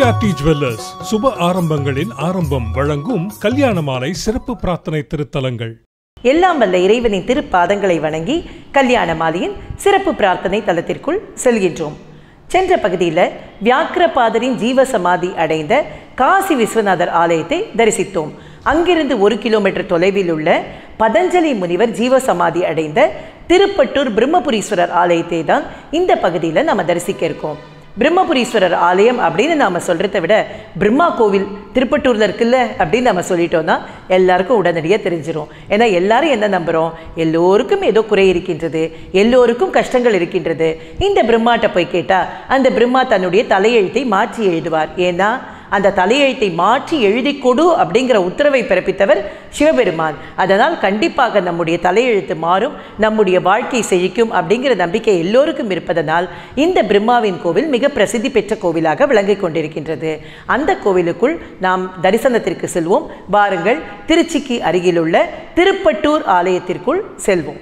GRT jewellers சுப ஆரம்பங்களின் ஆரம்பம் வழங்கும் கல்யாண மாலை சிறப்பு பிரார்த்தனை திருத்தலங்கள் எல்லாம் வல்ல இறைவனின் திருப்பாதங்களை வணங்கி கல்யாண மாலையின் சிறப்பு பிரார்த்தனை தலத்திற்குள் செல்கின்றோம் சென்ற பகுதியில் வியாக்கிரபாதரின் ஜீவ சமாதி அடைந்த காசி விஸ்வநாதர் ஆலயத்தை தரிசித்தோம் அங்கிருந்து ஒரு கிலோமீட்டர் தொலைவில் உள்ள பதஞ்சலி முனிவர் ஜீவ சமாதி அடைந்த திருப்பட்டூர் பிரம்மபுரீஸ்வரர் ஆலயத்தை தான் இந்த பகுதியில் நம்ம தரிசிக்க இருக்கோம் பிரம்மபுரீஸ்வரர் ஆலயம் அப்படின்னு நாம சொல்றதை விட பிரம்மா கோவில் திருப்பட்டூர்ல இருக்குல்ல அப்படின்னு நம்ம சொல்லிட்டோம்னா எல்லாருக்கும் உடனடியாக தெரிஞ்சிரும் ஏன்னா எல்லாரும் என்ன நம்புறோம் எல்லோருக்கும் ஏதோ குறை இருக்கின்றது எல்லோருக்கும் கஷ்டங்கள் இருக்கின்றது இந்த பிரம்மாட்ட போய் கேட்டா அந்த பிரம்மா தன்னுடைய தலையெழுத்தை மாற்றி எழுதுவார் ஏன்னா அந்த தலையெழுத்தை மாற்றி எழுதி கொடு அப்படிங்கிற உத்தரவை பிறப்பித்தவர் சிவபெருமான் அதனால் கண்டிப்பாக நம்முடைய தலையெழுத்து மாறும் நம்முடைய வாழ்க்கை செழிக்கும் அப்படிங்கிற நம்பிக்கை எல்லோருக்கும் இருப்பதனால் இந்த பிரம்மாவின் கோவில் மிக பிரசித்தி பெற்ற கோவிலாக விளங்கிக் கொண்டிருக்கின்றது அந்த கோவிலுக்குள் நாம் தரிசனத்திற்கு செல்வோம் வாருங்கள் திருச்சிக்கு அருகிலுள்ள திருப்பட்டூர் ஆலயத்திற்குள் செல்வோம்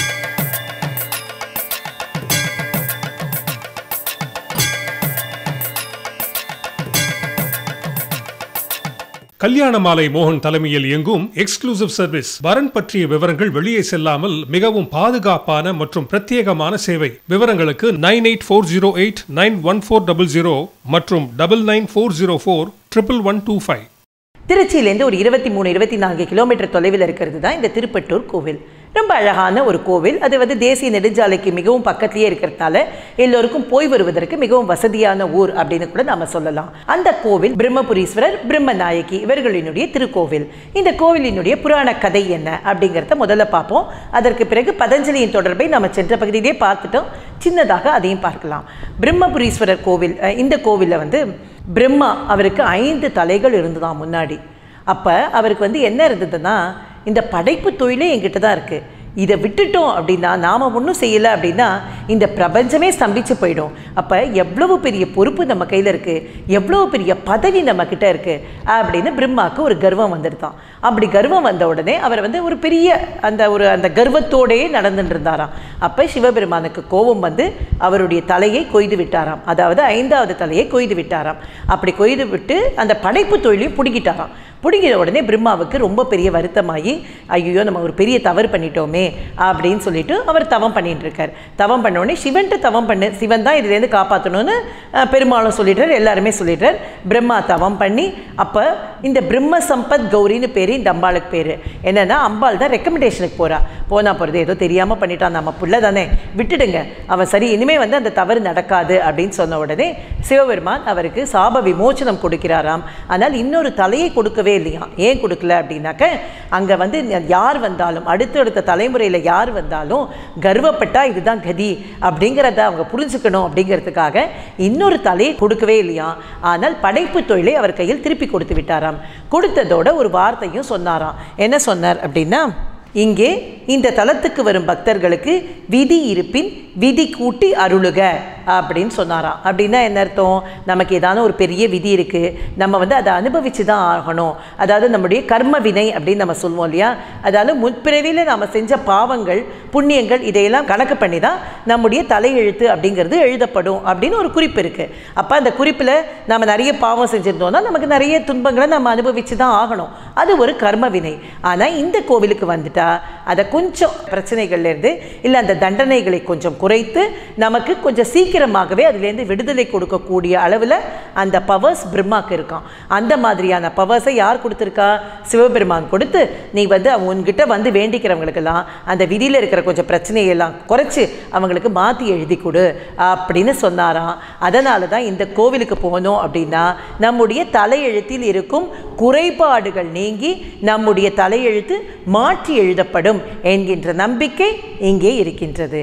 கல்யாண மாலை மோகன் தலைமையில் இயங்கும் எக்ஸ்க்ளூசிவ் சர்வீஸ் வரன் பற்றிய விவரங்கள் வெளியே செல்லாமல் மிகவும் பாதுகாப்பான மற்றும் பிரத்யேகமான சேவை விவரங்களுக்கு nine eight four zero eight nine one four double zero மற்றும் double nine four zero four triple one two five திருச்சியிலேருந்து ஒரு இருபத்தி மூணு இருபத்தி நான்கு கிலோமீட்டர் தொலைவில் இருக்கிறது தான் இந்த திருப்பட்டூர் கோவில் ரொம்ப அழகான ஒரு கோவில் அது வந்து தேசிய நெடுஞ்சாலைக்கு மிகவும் பக்கத்திலேயே இருக்கிறதுனால எல்லோருக்கும் போய் வருவதற்கு மிகவும் வசதியான ஊர் அப்படின்னு கூட நாம சொல்லலாம் அந்த கோவில் பிரம்மபுரீஸ்வரர் பிரம்மநாயகி இவர்களினுடைய திருக்கோவில் இந்த கோவிலினுடைய புராண கதை என்ன அப்படிங்கிறத முதல்ல பார்ப்போம் அதற்கு பிறகு பதஞ்சலியின் தொடர்பை நம்ம சென்ற பகுதியிலே பார்த்துட்டோம் சின்னதாக அதையும் பார்க்கலாம் பிரம்மபுரீஸ்வரர் கோவில் அஹ், இந்த கோவிலில் வந்து பிரம்மா அவருக்கு ஐந்து தலைகள் இருந்ததாம் முன்னாடி அப்போ அவருக்கு வந்து என்ன இருந்ததுன்னா இந்த படைப்பு தொழிலே என்கிட்ட தான் இருக்குது இதை விட்டுட்டோம் அப்படின்னா நாம் ஒன்றும் செய்யலை அப்படின்னா இந்த பிரபஞ்சமே ஸ்தம்பிச்சு போயிடும் அப்போ எவ்வளவு பெரிய பொறுப்பு நம்ம கையில் இருக்குது எவ்வளவு பெரிய பதவி நம்ம கிட்ட இருக்குது அப்படின்னு பிரம்மாவுக்கு ஒரு கர்வம் வந்துடுதான் அப்படி கர்வம் வந்த உடனே அவர் வந்து ஒரு பெரிய அந்த ஒரு அந்த கர்வத்தோடையே நடந்துட்டு இருந்தாராம் அப்போ சிவபெருமானுக்கு கோபம் வந்து அவருடைய தலையை கொய்து விட்டாராம் அதாவது ஐந்தாவது தலையை கொய்து விட்டாராம் அப்படி கொய்து விட்டு அந்த படைப்பு தொழிலையும் பிடுங்கிட்டாராம் பிடுங்கிற உடனே பிரம்மாவுக்கு ரொம்ப பெரிய வருத்தமாகி ஐயோ நம்ம ஒரு பெரிய தவறு பண்ணிட்டோமே அப்படின்னு சொல்லிட்டு அவர் தவம் பண்ணிட்டு இருக்கார் தவம் பண்ண உடனே சிவன்ட்டு தவம் பண்ணு சிவன் தான் இதுலேருந்து காப்பாற்றணும்னு அஹ், பெருமாளும் சொல்லிட்டார் எல்லாருமே சொல்லிட்டார் பிரம்மா தவம் பண்ணி அப்போ இந்த பிரம்ம சம்பத் கௌரின்னு பேர் இந்த அம்பாளுக்கு பேர் என்னன்னா அம்பாள் தான் ரெக்கமெண்டேஷனுக்கு போறா போனா போகிறது ஏதோ தெரியாமல் பண்ணிட்டான் நம்ம புள்ள தானே விட்டுடுங்க அவன் சரி இனிமே வந்து அந்த தவறு நடக்காது அப்படின்னு சொன்ன உடனே சிவபெருமான் அவருக்கு சாப விமோச்சனம் கொடுக்கிறாராம் ஆனால் இன்னொரு தலையை கொடுக்கவே இல்லையாம் ஏன் கொடுக்கல அப்படின்னாக்க அங்கே வந்து யார் வந்தாலும் அடுத்தடுத்த தலைமுறையில் யார் வந்தாலும் கர்வப்பட்டா இதுதான் கதி அப்படிங்கிறத அவங்க புரிஞ்சுக்கணும் அப்படிங்கிறதுக்காக இன்னொரு தலையை கொடுக்கவே இல்லையா ஆனால் படைப்பு தொழிலை அவர் கையில் திருப்பி கொடுத்து விட்டாராம் கொடுத்ததோட ஒரு வார்த்தையும் சொன்னாராம் என்ன சொன்னார் அப்படின்னா இங்கே இந்த தலத்துக்கு வரும் பக்தர்களுக்கு விதி இருப்பின் விதி கூட்டி அருளுக அப்படின்னு சொன்னாராம் அப்படின்னா என்ன அர்த்தம் நமக்கு ஏதான ஒரு பெரிய விதி இருக்குது நம்ம வந்து அதை அனுபவிச்சு தான் ஆகணும் அதாவது நம்முடைய கர்ம வினை அப்படின்னு நம்ம சொல்லுவோம் இல்லையா அதாவது முற்பிறவியில் நம்ம செஞ்ச பாவங்கள் புண்ணியங்கள் இதையெல்லாம் கணக்கு பண்ணி தான் நம்முடைய தலையெழுத்து அப்படிங்கிறது எழுதப்படும் அப்படின்னு ஒரு குறிப்பு இருக்குது அப்போ அந்த குறிப்பில் நம்ம நிறைய பாவம் செஞ்சுருந்தோம்னா நமக்கு நிறைய துன்பங்களை நம்ம அனுபவிச்சு தான் ஆகணும் அது ஒரு கர்ம வினை ஆனால் இந்த கோவிலுக்கு வந்துட்டா அதை கொஞ்சம் பிரச்சனைகள்லேருந்து இல்லை அந்த தண்டனைகளை கொஞ்சம் குறைத்து நமக்கு கொஞ்சம் சீக்கிரமாகவே அதுலேருந்து விடுதலை கொடுக்கக்கூடிய அளவில் அந்த பவர்ஸ் பிரம்மாக்கு இருக்கான் அந்த மாதிரியான பவர்ஸை யார் கொடுத்துருக்கா சிவபெருமான் கொடுத்து நீ வந்து அவங்க உன்கிட்ட வந்து வேண்டிக்கிறவங்களுக்கெல்லாம் அந்த விதியில் இருக்கிற கொஞ்சம் பிரச்சனையெல்லாம் குறைச்சி அவங்களுக்கு மாற்றி எழுதி கொடு அப்படின்னு சொன்னாராம் அதனால தான் இந்த கோவிலுக்கு போனோம் அப்படின்னா நம்முடைய தலையெழுத்தில் இருக்கும் குறைபாடுகள் நீங்கி நம்முடைய தலையெழுத்து மாற்றி எழுதப்படும் என்கின்ற நம்பிக்கை இங்கே இருக்கின்றது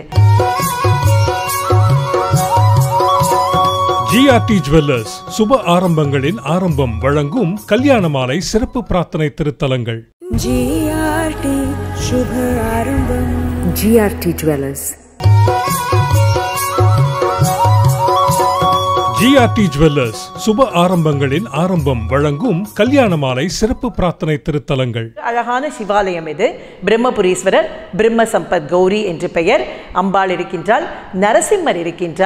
ஜிஆர்டி ஜுவல்லர்ஸ் சுப ஆரம்பங்களின் ஆரம்பம் வழங்கும் கல்யாண மாலை சிறப்பு பிரார்த்தனை திருத்தலங்கள் ஜிஆர்டி शुभ ஆரம்பம் GRT Dwellers. ஜிஆர்டி ஜுவல்லர்ஸ் சுப ஆரம்பங்களின் ஆரம்பம் வழங்கும் கல்யாண மாலை சிறப்பு பிரார்த்தனை திருத்தலங்கள் அழகான சிவாலயம் இது பிரம்மபுரீஸ்வரர் பிரம்ம சம்பத் கௌரி என்று பெயர் அம்பாள் இருக்கின்றாள் நரசிம்மர் இருக்கின்றார்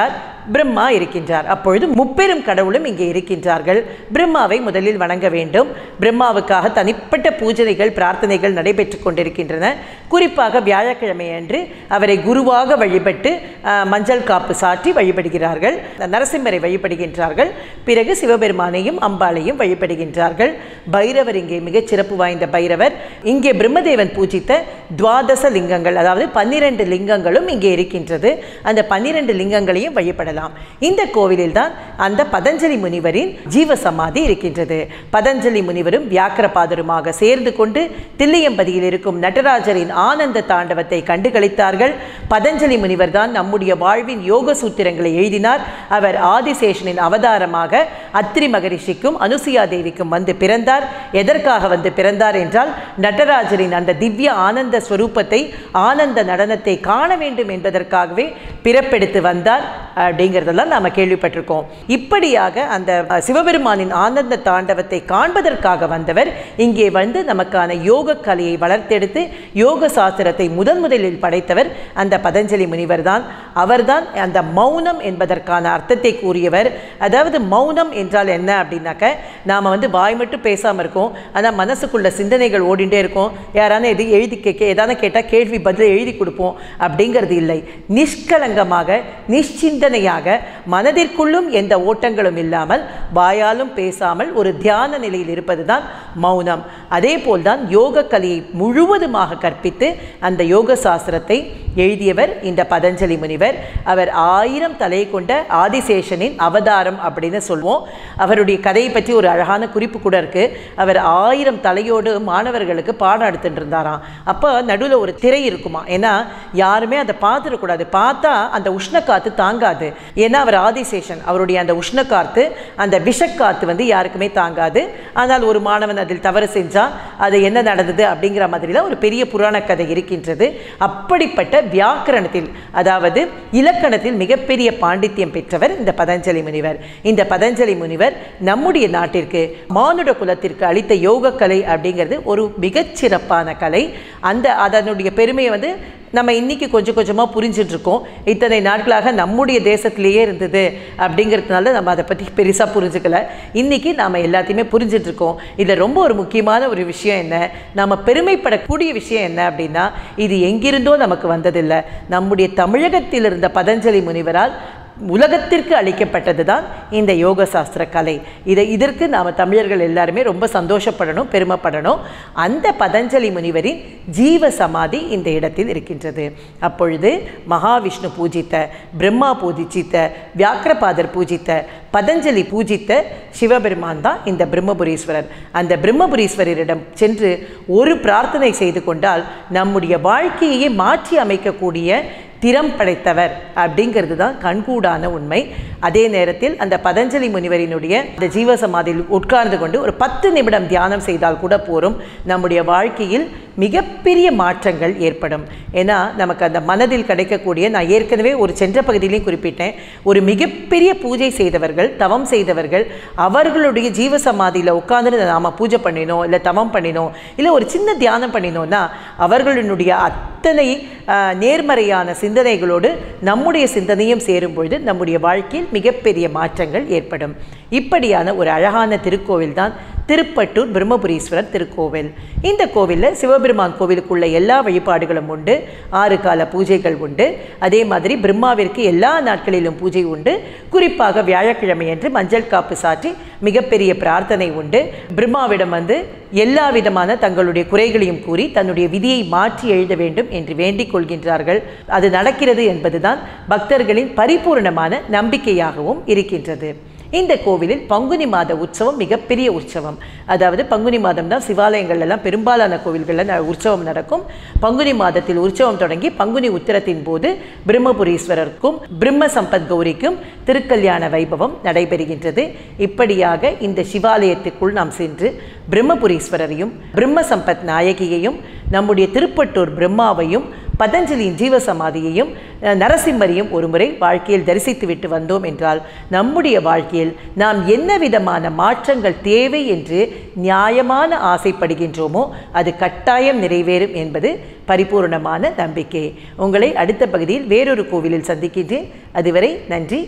பிரம்மா இருக்கின்றார் அப்பொழுது முப்பெரும் கடவுளும் இங்கே இருக்கின்றார்கள் பிரம்மாவை முதலில் வணங்க வேண்டும் பிரம்மாவுக்காக தனிப்பட்ட பூஜைகள் பிரார்த்தனைகள் நடைபெற்று கொண்டிருக்கின்றன குறிப்பாக வியாழக்கிழமை அன்று அவரை குருவாக வழிபட்டு ஆஹ், மஞ்சள் காப்பு சாற்றி வழிபடுகிறார்கள் நரசிம்மரை வழிபடுகின்றார்கள் பிறகு சிவபெருமானையும் அம்பாளையும் வழிபடுகின்றார்கள் பைரவர் இங்கே மிகச் சிறப்பு வாய்ந்த பைரவர் இங்கே பிரம்மதேவன் பூஜித்த துவாதச லிங்கங்கள் அதாவது பன்னிரண்டு லிங்கங்களும் இங்கே இருக்கின்றது அந்த பன்னிரண்டு லிங்கங்களையும் வழிபடலாம் இந்த கோவிலில் தான் அந்த பதஞ்சலி முனிவரின் ஜீவ சமாதி இருக்கின்றது பதஞ்சலி முனிவரும் வியாக்கிரபாதருமாக சேர்ந்து கொண்டு தில்லியம்பதியில் இருக்கும் நடராஜரின் ஆனந்த தாண்டவத்தை கண்டுகளித்தார்கள் பதஞ்சலி முனிவர் தான் நம்முடைய வாழ்வின் யோக சூத்திரங்களை எழுதினார் அவர் ஆதிசேஷனின் அவதாரமாக அத்திரி மகரிஷிக்கும் அனுசுயா தேவிக்கும் வந்து பிறந்தார் எதற்காக வந்து பிறந்தார் என்றால் நடராஜரின் அந்த திவ்ய ஆனந்த ஸ்வரூபத்தை ஆனந்த நடனத்தை காண வேண்டும் என்பதற்காகவே பிறப்பெடுத்து வந்தார் அப்படிங்கிறதெல்லாம் நாம் கேள்விப்பட்டிருக்கோம் இப்படியாக அந்த அஹ், சிவபெருமானின் ஆனந்த தாண்டவத்தை காண்பதற்காக வந்தவர் இங்கே வந்து நமக்கான யோக கலையை வளர்த்தெடுத்து யோக சாஸ்திரத்தை முதன் முதலில் படைத்தவர் அந்த பதஞ்சலி முனிவர் தான் அவர்தான் அந்த மௌனம் என்பதற்கான அர்த்தத்தை கூறியவர் அதாவது மௌனம் என்றால் என்ன அப்படின்னாக்க நாம் வந்து வாய் மட்டும் பேசாமல் இருக்கோம் ஆனால் மனசுக்குள்ள சிந்தனைகள் ஓடிண்டே இருக்கும் யாரான எது எழுதி கேட்க ஏதான கேட்டால் கேள்வி பதில் எழுதி கொடுப்போம் அப்படிங்கிறது இல்லை நிஷ்கலங்கமாக நிশ্சிந்தனையாக மனதிற்குள்ளும் எந்த ஓட்டங்களும் இல்லாமல் வாயாலும் பேசாமல் ஒரு தியான நிலையில் இருப்பது தான் மௌனம் அதே போல்தான் யோக கலையை முழுவதுமாக கற்பித்து அந்த யோக சாஸ்திரத்தை எழுதியவர் இந்த பதஞ்சலி முனிவர் அவர் ஆயிரம் தலை கொண்ட ஆதிசேஷனின் அவதாரம் அப்படின்னு சொல்லுவோம் அவருடைய கதையை பற்றி ஒரு அழகான குறிப்பு கூட இருக்கு அவர் ஆயிரம் தலையோடு மாணவர்களுக்கு பாடம் எடுத்துட்டு இருந்தாராம் அப்போ நடுவில் ஒரு திரை இருக்குமா ஏன்னா யாருமே அதை பார்த்துடக்கூடாது பார்த்தா அந்த உஷ்ணக்காத்து தாங்காது ஏன்னா அவர் ஆதிசேஷன் அவருடைய அந்த உஷ்ணக்காத்து அந்த விஷக்காத்து வந்து யாருக்குமே தாங்காது ஆனால் ஒரு மாணவன் அதில் தவறு செஞ்சால் அது என்ன நடந்தது அப்படிங்கிற மாதிரிலாம் ஒரு பெரிய புராண கதை இருக்கின்றது அப்படிப்பட்ட வியாக்கரணத்தில் அதாவது இலக்கணத்தில் மிகப்பெரிய பாண்டித்யம் பெற்றவர் இந்த பதஞ்சலி முனிவர் இந்த பதஞ்சலி முனிவர் நம்முடைய நாட்டிற்கு மானுட குலத்திற்கு அளித்த யோக கலை அப்படிங்கிறது ஒரு மிகச்சிறப்பான கலை அந்த அதனுடைய பெருமையை வந்து நம்ம இன்னைக்கு கொஞ்சம் கொஞ்சமாக புரிஞ்சுட்டு இருக்கோம் இத்தனை நாட்களாக நம்முடைய தேசத்திலேயே இருந்தது அப்படிங்கிறதுனால நம்ம அதை பற்றி பெருசாக புரிஞ்சுக்கல இன்னைக்கு நாம் எல்லாத்தையுமே புரிஞ்சுட்டு இருக்கோம் இதில் ரொம்ப ஒரு முக்கியமான ஒரு விஷயம் என்ன நம்ம பெருமைப்படக்கூடிய விஷயம் என்ன அப்படின்னா இது எங்கிருந்தோ நமக்கு வந்ததில்லை நம்முடைய தமிழகத்தில் இருந்த பதஞ்சலி முனிவரால் உலகத்திற்கு அளிக்கப்பட்டது தான் இந்த யோக சாஸ்திர கலை இதை இதற்கு நாம் தமிழர்கள் எல்லாருமே ரொம்ப சந்தோஷப்படணும் பெருமைப்படணும் அந்த பதஞ்சலி முனிவரின் ஜீவ சமாதி இந்த இடத்தில் இருக்கின்றது அப்பொழுது மகாவிஷ்ணு பூஜித்த பிரம்மா பூஜித்த வியாக்கிரபாதர் பூஜித்த பதஞ்சலி பூஜித்த சிவபெருமான் தான் இந்த பிரம்மபுரீஸ்வரர் அந்த பிரம்மபுரீஸ்வரரிடம் சென்று ஒரு பிரார்த்தனை செய்து கொண்டால் நம்முடைய வாழ்க்கையை மாற்றி அமைக்கக்கூடிய திறம் படைத்தவர் அப்படிங்கிறது தான் கண்கூடான உண்மை அதே நேரத்தில் அந்த பதஞ்சலி முனிவரினுடைய இந்த ஜீவசமாதியில் உட்கார்ந்து கொண்டு ஒரு பத்து நிமிடம் தியானம் செய்தால் கூட போரும் நம்முடைய வாழ்க்கையில் மிகப்பெரிய மாற்றங்கள் ஏற்படும் ஏன்னா நமக்கு அந்த மனதில் கிடைக்கக்கூடிய நான் ஏற்கனவே ஒரு சென்ற பகுதியிலையும் குறிப்பிட்டேன் ஒரு மிகப்பெரிய பூஜை செய்தவர்கள் தவம் செய்தவர்கள் அவர்களுடைய ஜீவசமாதியில் உட்கார்ந்து நாம் பூஜை பண்ணினோம் இல்லை தவம் பண்ணினோம் இல்லை ஒரு சின்ன தியானம் பண்ணினோம்னா அவர்களுடைய அத்தனை ஆஹ், நேர்மறையான சிந்தனைகளோடு நம்முடைய சிந்தனையும் சேரும் பொழுது நம்முடைய வாழ்க்கையில் மிகப்பெரிய மாற்றங்கள் ஏற்படும் இப்படியான ஒரு அழகான திருக்கோவில் தான் திருப்பட்டூர் பிரம்மபுரீஸ்வரர் திருக்கோவில் இந்த கோவிலில் சிவபெருமான் கோவிலுக்குள்ள எல்லா வழிபாடுகளும் உண்டு ஆறு கால பூஜைகள் உண்டு அதே மாதிரி பிரம்மாவிற்கு எல்லா நாட்களிலும் பூஜை உண்டு குறிப்பாக வியாழக்கிழமை அன்று மஞ்சள் காப்பு சாற்றி மிகப்பெரிய பிரார்த்தனை உண்டு பிரம்மாவிடம் வந்து எல்லா விதமான தங்களுடைய குறைகளையும் கூறி தன்னுடைய விதியை மாற்றி எழுத வேண்டும் என்று வேண்டிக் கொள்கின்றார்கள் அது நடக்கிறது என்பதுதான் பக்தர்களின் பரிபூர்ணமான நம்பிக்கையாகவும் இருக்கின்றது இந்த கோவிலில் பங்குனி மாத உற்சவம் மிகப்பெரிய உற்சவம் அதாவது பங்குனி மாதம் தான் சிவாலயங்கள் எல்லாம் பெரும்பாலான கோவில்களில் ந- உற்சவம் நடக்கும் பங்குனி மாதத்தில் உற்சவம் தொடங்கி பங்குனி உத்திரத்தின் போது பிரம்மபுரீஸ்வரருக்கும் பிரம்ம சம்பத் கௌரிக்கும் திருக்கல்யாண வைபவம் நடைபெறுகின்றது இப்படியாக இந்த சிவாலயத்துக்குள் நாம் சென்று பிரம்மபுரீஸ்வரரையும் பிரம்ம சம்பத் நாயகியையும் நம்முடைய திருப்பட்டூர் பிரம்மாவையும் பதஞ்சலியின் ஜீவசமாதியையும் அஹ், நரசிம்மரையும் ஒருமுறை வாழ்க்கையில் தரிசித்துவிட்டு வந்தோம் என்றால் நம்முடைய வாழ்க்கையில் நாம் என்ன விதமான மாற்றங்கள் தேவை என்று நியாயமான ஆசைப்படுகின்றோமோ அது கட்டாயம் நிறைவேறும் என்பது பரிபூர்ணமான நம்பிக்கை உங்களை அடுத்த பகுதியில் வேறொரு கோவிலில் சந்திக்கின்றேன் அதுவரை நன்றி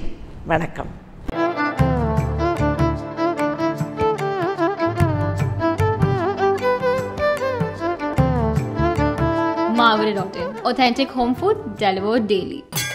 வணக்கம் Marvel.in. Authentic home food delivered daily.